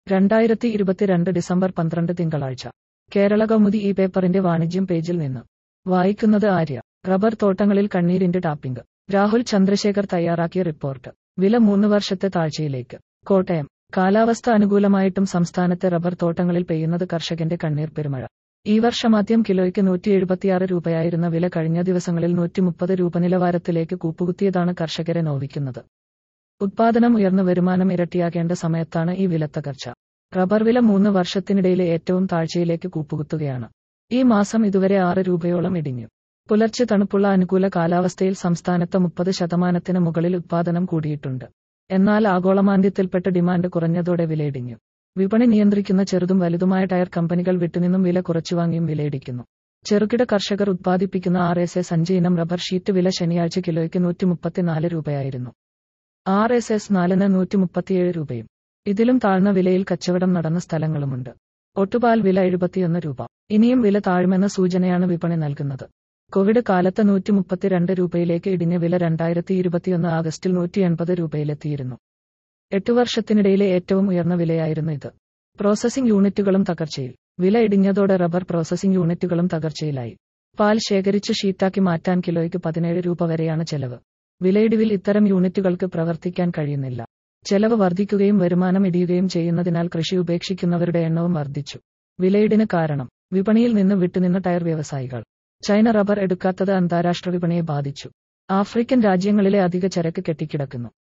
രണ്ടായിരത്തി ഇരുപത്തിരണ്ട് ഡിസംബർ പന്ത്രണ്ട് തിങ്കളാഴ്ച കേരള കൗമുദി ഈ പേപ്പറിന്റെ വാണിജ്യം പേജിൽ നിന്ന് വായിക്കുന്നത് ആര്യ റബ്ബർ തോട്ടങ്ങളിൽ കണ്ണീരിന്റെ ടാപ്പിംഗ് രാഹുൽ ചന്ദ്രശേഖർ തയ്യാറാക്കിയ റിപ്പോർട്ട് വില മൂന്ന് വർഷത്തെ താഴ്ചയിലേക്ക് കോട്ടയം കാലാവസ്ഥ അനുകൂലമായിട്ടും സംസ്ഥാനത്തെ റബ്ബർ തോട്ടങ്ങളിൽ പെയ്യുന്നത് കർഷകന്റെ കണ്ണീർ പെരുമഴ ഈ വർഷമാദ്യം കിലോയ്ക്ക് നൂറ്റി എഴുപത്തിയാറ് രൂപയായിരുന്ന വില കഴിഞ്ഞ ദിവസങ്ങളിൽ നൂറ്റി മുപ്പത് രൂപ നിലവാരത്തിലേക്ക് കൂപ്പുകുത്തിയതാണ് കർഷകരെ നോവിക്കുന്നത് ഉത്പാദനം ഉയർന്നു വരുമാനം ഇരട്ടിയാകേണ്ട സമയത്താണ് ഈ വിലത്തകർച്ച റബ്ബർ വില മൂന്ന് വർഷത്തിനിടയിലെ ഏറ്റവും താഴ്ചയിലേക്ക് കൂപ്പുകുത്തുകയാണ് ഈ മാസം ഇതുവരെ ആറ് രൂപയോളം ഇടിഞ്ഞു പുലർച്ചെ തണുപ്പുള്ള അനുകൂല കാലാവസ്ഥയിൽ സംസ്ഥാനത്ത് മുപ്പത് ശതമാനത്തിന് മുകളിൽ ഉത്പാദനം കൂടിയിട്ടുണ്ട് എന്നാൽ ആഗോളമാന്ദ്യത്തിൽപ്പെട്ട ഡിമാൻഡ് കുറഞ്ഞതോടെ വിലയിടിഞ്ഞു വിപണി നിയന്ത്രിക്കുന്ന ചെറുതും വലുതുമായ ടയർ കമ്പനികൾ വിട്ടുനിന്നും വില കുറച്ചുവാങ്ങിയും വിലയിടിക്കുന്നു ചെറുകിട കർഷകർ ഉത്പാദിപ്പിക്കുന്ന ആർ എസ് എസ് അഞ്ച് ഇനം റബ്ബർ ഷീറ്റ് വില ശനിയാഴ്ച കിലോയ്ക്ക് നൂറ്റി മുപ്പത്തിനാല് രൂപയായിരുന്നു ആർ എസ് എസ് നാലിന് നൂറ്റി മുപ്പത്തിയേഴ് രൂപയും ഇതിലും താഴ്ന്ന വിലയിൽ കച്ചവടം നടന്ന സ്ഥലങ്ങളുമുണ്ട് ഒട്ടുപാൽ വില എഴുപത്തിയൊന്ന് രൂപ ഇനിയും വില താഴുമെന്ന സൂചനയാണ് വിപണി നൽകുന്നത് കോവിഡ് കാലത്ത് നൂറ്റി മുപ്പത്തിരണ്ട് രൂപയിലേക്ക് ഇടിഞ്ഞ വില രണ്ടായിരത്തി ഇരുപത്തിയൊന്ന് ആഗസ്റ്റിൽ നൂറ്റി എൺപത് രൂപയിലെത്തിയിരുന്നു എട്ടു വർഷത്തിനിടയിലെ ഏറ്റവും ഉയർന്ന വിലയായിരുന്നു ഇത് പ്രോസസിംഗ് യൂണിറ്റുകളും തകർച്ചയിൽ വില ഇടിഞ്ഞതോടെ റബ്ബർ പ്രോസസിംഗ് യൂണിറ്റുകളും തകർച്ചയിലായി പാൽ ശേഖരിച്ച് ഷീറ്റാക്കി മാറ്റാൻ കിലോയ്ക്ക് പതിനേഴ് രൂപ വരെയാണ് ചെലവ് വിലയിടിവിൽ ഇത്തരം യൂണിറ്റുകൾക്ക് പ്രവർത്തിക്കാൻ കഴിയുന്നില്ല ചെലവ് വർദ്ധിക്കുകയും വരുമാനം ഇടിയുകയും ചെയ്യുന്നതിനാൽ കൃഷി ഉപേക്ഷിക്കുന്നവരുടെ എണ്ണവും വർദ്ധിച്ചു വിലയിടിന് കാരണം വിപണിയിൽ നിന്ന് വിട്ടുനിന്ന ടയർ വ്യവസായികൾ ചൈന റബ്ബർ എടുക്കാത്തത് അന്താരാഷ്ട്ര വിപണിയെ ബാധിച്ചു ആഫ്രിക്കൻ രാജ്യങ്ങളിലെ അധിക ചരക്ക് കെട്ടിക്കിടക്കുന്നു